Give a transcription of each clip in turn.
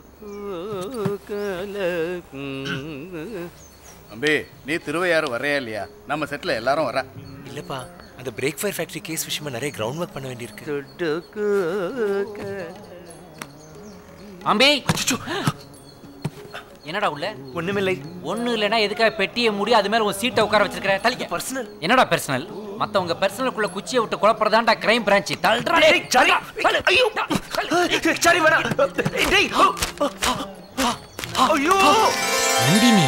தம்பி நீ திருவையாறு வரையா இல்லையா நம்ம செட்டில் எல்லாரும் வர இல்லப்பா அந்த பிரேக் ஃபயர் ஃபேக்டரி கேஸ் விஷயமா நிறைய கிரவுண்ட் ஒர்க் பண்ண வேண்டியிருக்கு அம்பி என்னடா உள்ள ஒண்ணுமில்லை ஒண்ணு இல்லைன்னா எதுக்காக பெட்டியை மூடி அது மேல உன் சீட்டை உட்கார வச்சிருக்கிற தலிக்க பர்சனல் என்னடா பர்சனல் மத்தவங்க பர்சனலுக்குள்ள குச்சியை விட்டு குழப்பறதாண்டா கிரைம் பிரான்ச் தள்ளுறா டேய், சாரி தள்ளு. ஐயோ சாரி வேணாம் டேய் ஐயோ நந்தினி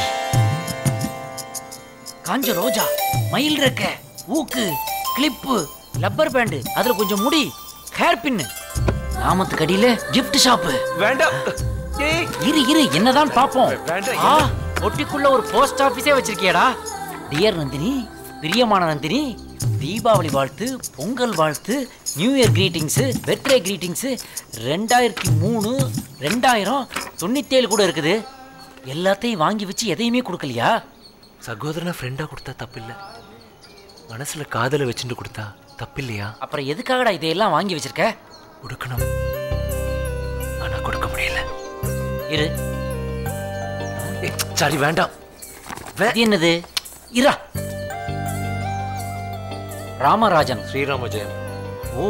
காஞ்ச ரோஜா மயில் ரெக்க ஊக்கு கிளிப்பு லப்பர் பேண்டு அதுல கொஞ்சம் முடி ஹேர் பின்னு நாமத்துக்கு அடியில gift ஷாப்பு வேண்டாம் டேய் இரு இரு என்னதான் பாப்போம் வேண்டாம், ஆ ஒட்டிக்குள்ள ஒரு போஸ்ட் ஆபீஸே வச்சிருக்கியடா டியர் நந்தினி பிரியமான நந்தினி தீபாவளி வாழ்த்து பொங்கல் வாழ்த்து new year greetings birthday greetings ரெண்டாயிரத்தி மூணு ரெண்டாயிரம் தொண்ணூத்தேழு கூட இருக்குது எல்லாத்தையும் வாங்கி வச்சு எதையுமே கொடுக்கலையா சகோதரனா ஃப்ரெண்டா கொடுத்தா தப்பில்ல மனசுல காதலை வச்சுட்டு கொடுத்தா தப்பில்லையா அப்புறம் எதுக்காகடா இதையெல்லாம் வாங்கி வச்சிருக்க கொடுக்கணும் ஆனா கொடுக்க முடியல இரு ஏய், சாரி வேண்டாம் வே- இது என்னது இரா ராமராஜன் ஸ்ரீராம ஜெயம் ஓ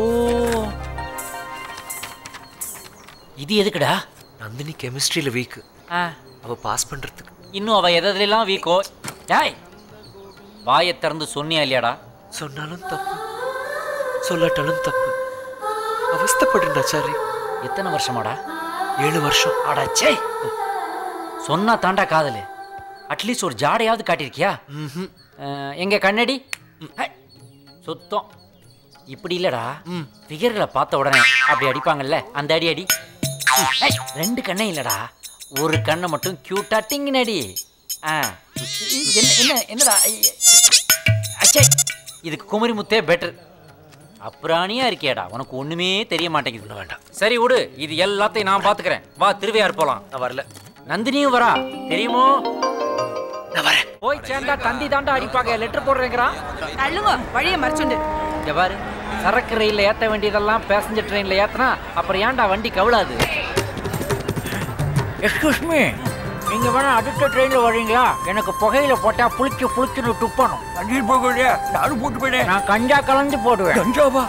இது எதுக்குடா நந்தினி கெமிஸ்ட்ரியில வீக் ஆ அவ பாஸ் பண்றதுக்கு இன்னும் அவ எதெல்லாம் வீக்கோ டேய் வாயை திறந்து சொன்னியா இல்லையாடா சொன்னாலும் தப்பு சொல்லாட்டாலும் தப்பு அவஸ்தப்படுறா சாரி எத்தனை வருஷமாடா ஏழு வருஷம் அடச்சே சொன்னா தாண்டா காதலு அட்லீஸ்ட் ஒரு ஜாடையாவது காட்டியிருக்கியா அஹ், எங்க கண்ணடி ஹை, சுத்தம் இப்படி இல்லடா ஃபிகர்களை பார்த்த உடனே அப்படி அடிப்பாங்கல்ல அந்த அடி அடி ஹை, ரெண்டு கண்ணே இல்லடா ஒரு கண்ணை மட்டும் கியூட்டா டிங்கின் அடி ஆ என்ன என்ன என்னடா ஐய. அச்சே இதுக்கு குமரி முத்தே பெட்டர் அப்புறாணியா இருக்கியாடா உனக்கு ஒண்ணுமே தெரிய மாட்டேங்குது வேண்டாம் சரி விடு இது எல்லாத்தையும் நான் பாத்துக்கிறேன் வா திருவையார் போலாம் நான் வரல நந்தினியும் வரா தெரியுமோ நான் வரேன் போய் சேர்ந்தா தந்தி தாண்டா அடிப்பாங்க லெட்டர் போடுறேங்கிறான் தள்ளுங்க வழியை மறைச்சுண்டு இங்க பாரு சரக்கு ரயில்ல ஏத்த வேண்டியதெல்லாம் பேசஞ்சர் ட்ரெயின்ல ஏத்துனா அப்புறம் ஏன்டா வண்டி கவுளாது எக்ஸ்கூஸ் மீ நீங்க வேணா அடுத்த ட்ரெயின்ல வரீங்களா எனக்கு புகையில போட்டா புளிச்சு புளிச்சுன்னு துப்பணும் வண்டியில் போகலையா நானும் போட்டு போயிட்டேன் நான் கஞ்சா கலந்து போடுவேன் கஞ்சாவா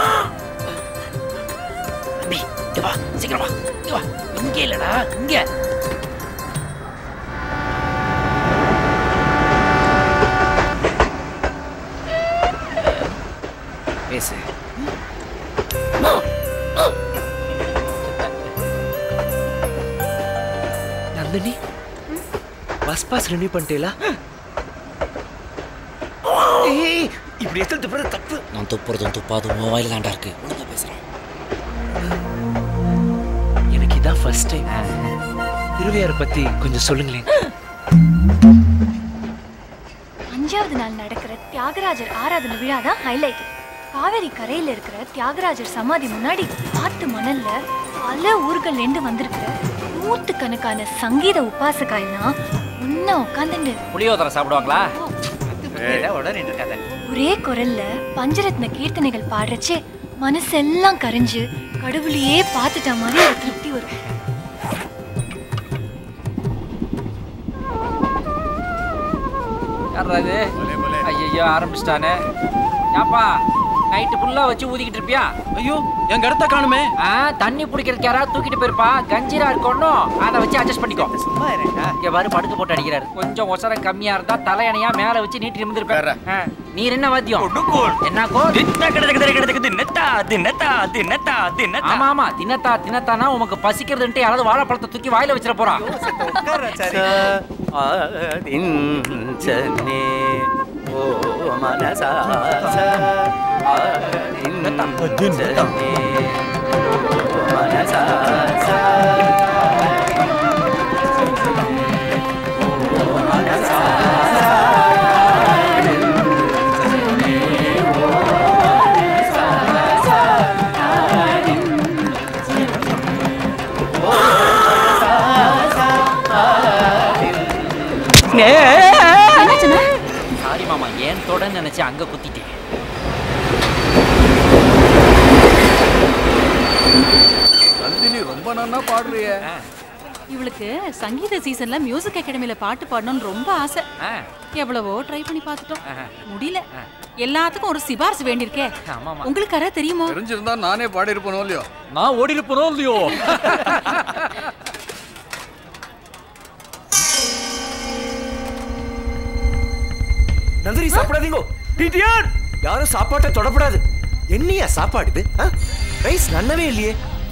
தம்பி, இங்க வா சீக்கிரம் வா இங்க வா இங்க இல்லடா இங்க பேசு நந்தினி பஸ் பாஸ் ரெனியூ பண்ணிட்டேலா ஏய் இப்படி எத்தனை துப்புறது தப்பு நான் துப்புறதும் துப்பாதும் மொபைல் தாண்டா இருக்கு ஒழுங்கா பேசுறேன் எனக்கு இதான் ஃபர்ஸ்ட் டைம் திருவையாரை பத்தி கொஞ்சம் சொல்லுங்களேன் அஞ்சாவது நாள் நடக்கிற தியாகராஜர் ஆராதனை விழா தான் ஹைலைட் காவேரி கரையில இருக்கிற தியாகராஜர் சமாதி முன்னாடி ஆத்து மணல்ல பல ஊர்கள்ல இருந்து வந்திருக்கிற நூத்துக்கணக்கான சங்கீத உபாசகா எல்லாம் ஒன்னா உட்காந்துண்டு புளியோதரை சாப்பிடுவாங்களா உடனே இருக்காத ஒரே குரல்ல பஞ்சரத்ன கீர்த்தனைகள் பாடுறச்சே மனசெல்லாம் கரைஞ்சு கடவுளையே பார்த்துட்ட மாதிரி ஒரு திருப்தி வரும் யாரா இது ஐயோ ஆரம்பிச்சிட்டானே ஏப்பா நைட்டு ஃபுல்லா வச்சு ஊதிக்கிட்டு இருப்பியா ஐயோ எங்க இடத்த காணுமே ஆ தண்ணி பிடிக்கிறதுக்கு யாராவது தூக்கிட்டு போயிருப்பா கஞ்சிரா இருக்கணும் அதை வச்சு அட்ஜஸ்ட் பண்ணிக்கோ சும்மா இருடா இங்க பாரு படுக்க போட்டு அடிக்கிறாரு கொஞ்சம் ஒசர கம்மியா இருந்தா தலையணையா மேல வச்சு நீட்டி இருந்திருப்பாரு நீர் என்ன வாத்தியம் என்ன கோல் ஆமா ஆமா தினத்தா தினத்தானா உமக்கு பசிக்கிறதுன்ட்டு யாராவது வாழைப்பழத்தை தூக்கி வாயில வச்சிட போறா ஆதிஞ்சனே ஓ மனசா ஆதிஞ்சனே ஓ மனசா சாரி மாமா ஏன் தொடன்னு நினைச்சு அங்க குத்திட்டேன் நந்தினி ரொம்ப நன்னா பாடுறிய இவளுக்கு சங்கீத சீசன்ல மியூசிக் அகாடமில பாட்டு பாடணும்னு ரொம்ப ஆசை ஆ, எவ்வளவோ ட்ரை பண்ணி பார்த்துட்டோம் முடியல எல்லாத்துக்கும் ஒரு சிபாரிசு வேண்டியிருக்கே உங்களுக்கு யாராவது தெரியுமோ தெரிஞ்சிருந்தா நானே பாடி இருப்பனோ இல்லையோ நான் ஓடி இருப்பனோ இல்லையோ நந்தினி சாப்பிடாதீங்க டிடிஆர் யாரும் சாப்பாட்டை தொடப்படாது என்னையா சாப்பாடு இது ஆ? ரைஸ் நன்னவே இல்லையே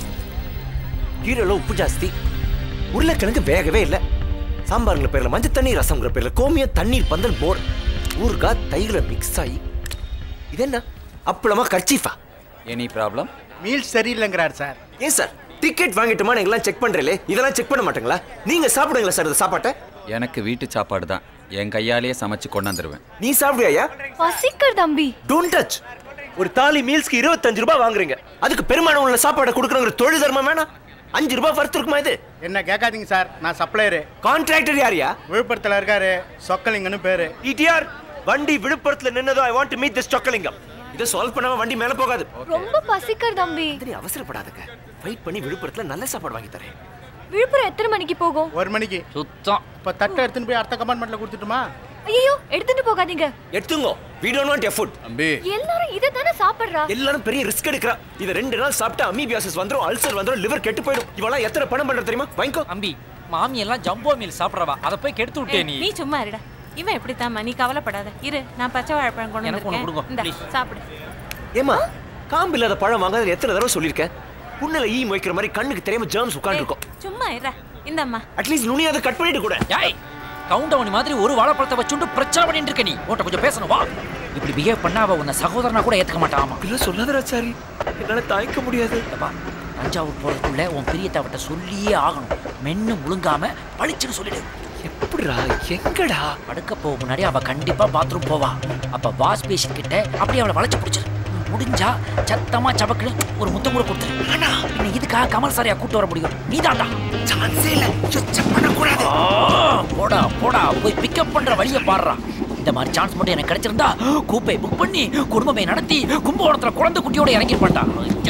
கீரைல உப்பு ஜாஸ்தி உருளைக்கிழங்கு வேகவே இல்லை சாம்பாருங்கிற பேர்ல மஞ்சள் தண்ணி ரசம்ங்கிற பேர்ல கோமியம் தண்ணீர் பந்தல் மோர் ஊறுகாய் தயிர்ல மிக்ஸ் ஆகி இது என்ன அப்பளமா கர்ச்சீஃபா எனி ப்ராப்ளம் மீல் சரியில்லைங்கிறார் சார் ஏன் சார் டிக்கெட் வாங்கிட்டுமா எங்கெல்லாம் செக் பண்றீங்களே இதெல்லாம் செக் பண்ண மாட்டீங்களா நீங்க சாப்பிடுங்களா சார் இந்த சாப்பாட்டை எனக்கு வீட்டு சாப்பாடு தான் என் கையாலேயே சமைச்சு கொண்டாந்துருவேன் நீ சாப்பிடுவியா பசிக்கர் தம்பி டோன்ட் டச் ஒரு தாலி மீல்ஸ்க்கு இருபத்தஞ்சு ரூபாய் வாங்குறீங்க அதுக்கு பெருமானம் உள்ள சாப்பாடை கொடுக்குறங்கிற தொழில் தர்மம் வேணாம் அஞ்சு ரூபாய் வறுத்து இருக்குமா இது என்ன கேட்காதீங்க சார் நான் சப்ளையரு கான்ட்ராக்டர் யாரியா விழுப்புரத்தில் இருக்காரு சொக்கலிங்கன்னு பேரு டிடிஆர் வண்டி விழுப்புரத்துல நின்னதோ I want to meet this Chokkalingam இதை சால்வ் பண்ணாம வண்டி மேல போகாது ரொம்ப பசிக்கர் தம்பி நீ அவசரப்படாதங்க வெயிட் பண்ணி விழுப்புரத்துல நல்ல சாப்பாடு வாங்கி தரேன் விழுப்புரம் எத்தனை மணிக்கு போகும் ஒரு மணிக்கு சுத்தம் இப்போ தட்டை எடுத்துன்னு போய் அடுத்த கம்பார்ட்மெண்ட்ல கொடுத்துட்டுமா ஐயோ எடுத்துட்டு போகாதீங்க எடுத்துங்கோ we don't want your food தம்பி எல்லாரும் இதை தானே சாப்பிடுறா எல்லாரும் பெரிய ரிஸ்க் எடுக்கிறா இத ரெண்டு நாள் சாப்பிட்டா அமீபியாசிஸ் வந்துரும் அல்சர் வந்துரும் லிவர் கெட்டு போயிடும் இவெல்லாம் எத்தனை பணம் பண்ற தெரியுமா வாங்கிக்கோ அம்பி மாமி எல்லாம் ஜம்போ மீல் சாப்பிட்றவா அதை போய் கெடுத்து விட்டே நீ நீ சும்மா இருடா இவன் எப்படித்தாம்மா நீ கவலைப்படாத இரு நான் பச்சை வாழைப்பழம் கொண்டு எனக்கு ஒண்ணு கொடுங்க, வந்திருக்கேன் இந்த please. சாப்பிடு ஏமா காம்பு இல்லாத பழம் வாங்காத எத்தனை தடவை சொல்லியிருக்கேன் புண்ணுல ஈ மொய்க்கிற மாதிரி கண்ணுக்கு தெரியாம ஜெர்ம்ஸ் உட்காந்துருக்கும் சும்மா இருடா இந்தம்மா அட்லீஸ்ட் நுனியாவது கட் பண்ணிட்டு கூட ஏய் கவுண்டவனி மாதிரி ஒரு வாழைப்பழத்தை வச்சுட்டு பிரச்சனை பண்ணிட்டு இருக்க நீ உன்கிட்ட கொஞ்சம் பேசணும் வா இப்படி பிஹேவ் பண்ணா அவ உன்னை சகோதரனா கூட ஏத்துக்க மாட்டாமா இல்ல சொல்லாதராச்சாரி என்னால தாய்க்க முடியாது ஏப்பா, தஞ்சாவூர் போறதுக்குள்ள உன் பிரியத்தை அவட்ட சொல்லியே ஆகணும் மென்னு முழுங்காம பளிச்சுன்னு சொல்லிடு எப்படிடா எங்கடா படுக்க போக முன்னாடி அவ கண்டிப்பா பாத்ரூம் போவா அப்ப வாஷ் பேஷன் கிட்ட அப்படியே அவளை வளைச்சு பிடிச்சிரு முடிஞ்சா சத்தமா சபக்குன்னு ஒரு முத்தம் கூட கொடுத்துரு ஆனா பின்ன இதுக்காக கமல் சாரியா கூட்டு வர முடியும் நீதான்டா சான்ஸே இல்ல பண்ணக்கூடாது போடா போடா போய் பிக்கப் பண்ற வழிய பாடுறா இந்த மாதிரி சான்ஸ் மட்டும் எனக்கு கிடைச்சிருந்தா கூப்பை புக் பண்ணி குடும்பமே நடத்தி கும்பகோணத்துல குழந்தை குட்டியோட இறங்கிருப்பான்டா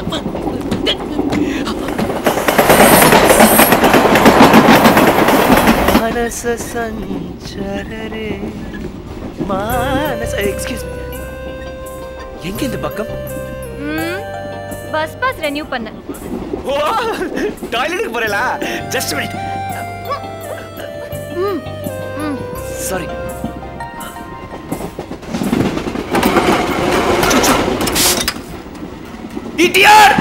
மனச சஞ்சரரே மானச எக்ஸ்கியூஸ் எங்க இந்த பக்கம் ம், பஸ் பாஸ் ரெனியூ பண்ண ஓ டாய்லெட்டுக்கு போறேலா ஜஸ்ட் மினிட் சாரி டிடிஆர்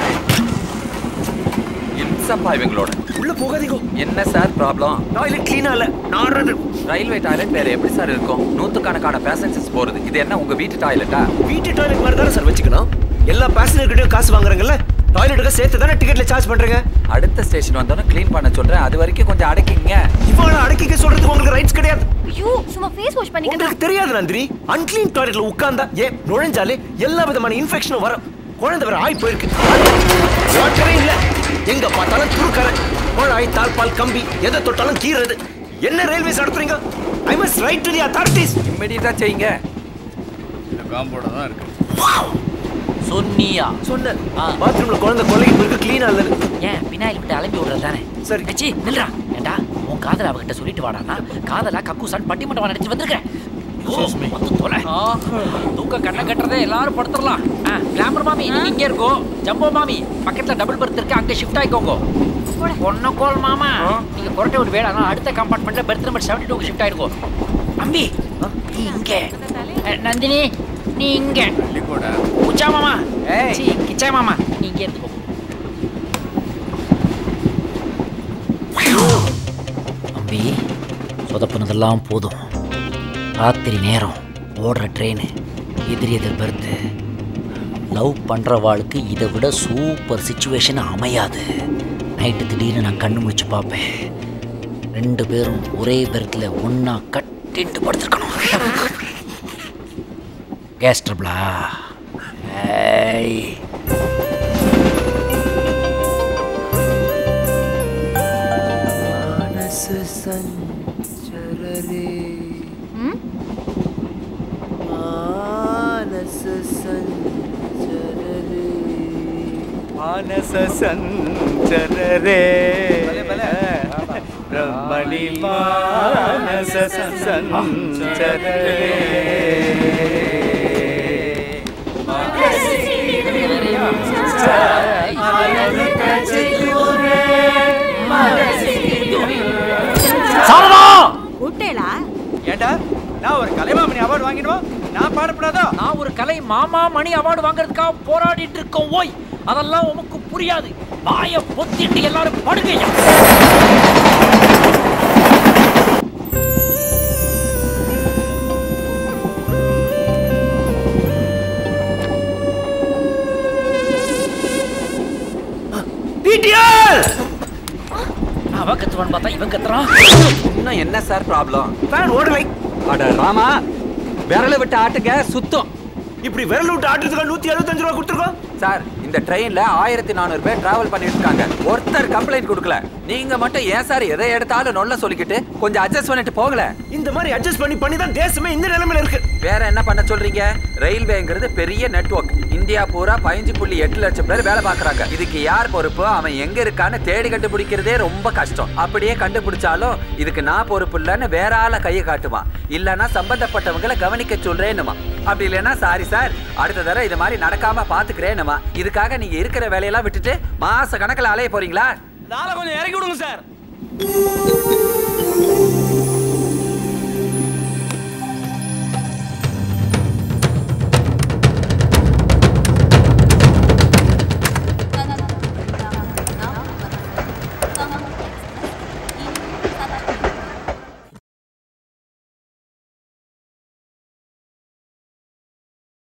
இம்சப்பா இவங்களோட உள்ள போகாதீங்க என்ன சார் ப்ராப்ளம் டாய்லெட் க்ளீனா இல்ல நாடுறது ரயில்வே டாய்லெட் வேற எப்படி சார் இருக்கும் நூத்துக்கணக்கான பேசஞ்சர்ஸ் போறது இது என்ன உங்க வீட்டு டாய்லெட்டா வீட்டு டாய்லெட் மாதிரி தானே சார் வச்சுக்கணும் எல்லா பேசஞ்சர் கிட்டயும் காசு வாங்குறாங்கல்ல டாய்லெட்டுக்கு சேர்த்து தானே டிக்கெட்ல சார்ஜ் பண்றீங்க அடுத்த ஸ்டேஷன் வந்தோன்னே க்ளீன் பண்ண சொல்றேன் அது வரைக்கும் கொஞ்சம் அடக்கிங்க இவ்வளவு அடக்கிக்க சொல்றதுக்கு உங்களுக்கு ரைட்ஸ் கிடையாது ஐயோ சும்மா ஃபேஸ் வாஷ் பண்ணிக்கிட்டு உங்களுக்கு தெரியாது நந்தினி அன்கிளீன் டாய்லெட்ல உட்கார்ந்தா ஏன் நுழைஞ்சாலே எல்லா விதமான இன்ஃபெக்ஷனும் வரும் குழந்தை வேற ஆய் போயிருக்கு வாட்டரே இல்ல எங்க பார்த்தாலும் துருக்கரை குழாய் தாழ்பால் கம்பி எதை தொட்டாலும் கீறது என்ன ரயில்வேஸ் நடத்துறீங்க I must write to the authorities இம்மிடியட்டா செய்யுங்க இந்த காம்போட தான் இருக்கு சொன்னியா சொன்ன ஆ. பாத்ரூம்ல குழந்தை கொலைக்கு போயிருக்கு க்ளீனா இல்ல ஏன் பின்னாடி விட்டு அலம்பி விடுறது தானே சரி. அச்சி நில்றா ஏண்டா உன் காதல அவகிட்ட சொல்லிட்டு வாடானா காதலா கக்கூசான் பட்டிமட்டம் நினைச்சு வந்திருக்கேன் ஓ, வந்து தொலை. தூக்க கண்ணை கட்டுறதே எல்லாரும் படுத்துடலாம் கிளாமர் மாமி நீங்க இங்கே இருக்கோ ஜம்போ மாமி பக்கத்துல டபுள் பர்த் இருக்கு அங்கே ஷிஃப்ட் ஆயிக்கோங்க பொண்ணக்கோல் மாமா நீங்க கொரட்டை விட்டு வேடா அடுத்த கம்பார்ட்மெண்ட்ல berth number seventy two shift ஆயிருக்கோம் அம்பி நீ இங்க அஹ், நந்தினி நீ இங்க தள்ளி போடா உச்சா மாமா ஏய். சீ, கிச்சா மாமா நீ இங்கே இருந்துக்கோ அம்பி சொதப்புனதெல்லாம் போதும் ராத்திரி நேரம் ஓடுற ட்ரெயின் எதிரி எதிர் பெருத்து லவ் பண்ணுறவாளுக்கு இதை விட சூப்பர் சுச்சுவேஷன் அமையாது நைட்டு திடீர்னு நான் கண்ணு முழிச்சு பார்ப்பேன் ரெண்டு பேரும் ஒரே பெர்த்தில் ஒன்றா கட்டிட்டு படுத்துருக்கணும் கேஸ் ட்ரபிளா ஏய் மனசு சஞ்சரரே ம் மானச சஞ்சரரே மானச சஞ்சரரே ரமணி மானச சஞ்சரே கூப்பிட்டேளா ஏண்டா நான் ஒரு கலைமாமணி அவார்டு வாங்கிடுவோம் நான் பாடப்படாதோ நான் ஒரு கலை மாமா மணி அவார்டு வாங்குறதுக்காக போராடிட்டு இருக்கோம் ஓய் அதெல்லாம் உமக்கு புரியாது வாய பொத்திட்டு எல்லாரும் படுங்கய்யா டிடிஆர் அவன் கத்துவான்னு பார்த்தா இவன் கத்துறான் இன்னும் என்ன சார் ப்ராப்ளம் ஃபேன் ஓடலை அட ராமா விரல விட்டு ஆட்டுங்க சுத்தம் இப்படி விரல் விட்டு ஆட்டுறதுக்கு நூத்தி எழுபத்தஞ்சு ரூபா கொடுத்துருக்கோம் சார் இந்த ட்ரெயின்ல ஆயிரத்தி நானூறு பேர் டிராவல் பண்ணிட்டு இருக்காங்க ஒருத்தர் கம்ப்ளைண்ட் கொடுக்கல நீங்க மட்டும் ஏன் சார் எதை எடுத்தாலும் நொல்ல சொல்லிக்கிட்டு கொஞ்சம் அட்ஜஸ்ட் பண்ணிட்டு போகல இந்த மாதிரி அட்ஜஸ்ட் பண்ணி பண்ணி தான் தேசமே இந்த நிலைமையில இருக்கு வேற என்ன பண்ண சொல்றீங்க ரயில்வேங்கிறது பெரிய நெட்வொர்க் இந்தியா பூரா பதினஞ்சு புள்ளி எட்டு லட்சம் பேர் வேலை பார்க்கறாங்க இதுக்கு யார் பொறுப்பு அவன் எங்க இருக்கான்னு தேடி கண்டுபிடிக்கிறதே ரொம்ப கஷ்டம் அப்படியே கண்டுபிடிச்சாலும் இதுக்கு நான் பொறுப்பு இல்லைன்னு வேற ஆள கையை காட்டுவான் இல்லைன்னா சம்பந்தப்பட்டவங்களை கவனிக்க சொல்றேன்னுமா அப்படி இல்லைன்னா சாரி சார் அடுத்த தடவை இது மாதிரி நடக்காம பாத்துக்கிறேன்னுமா இதுக்காக நீங்க இருக்கிற வேலையெல்லாம் விட்டுட்டு மாச கணக்குல அலைய போறீங்களா நாளை கொஞ்சம் இறக்கி விடுங்க சார்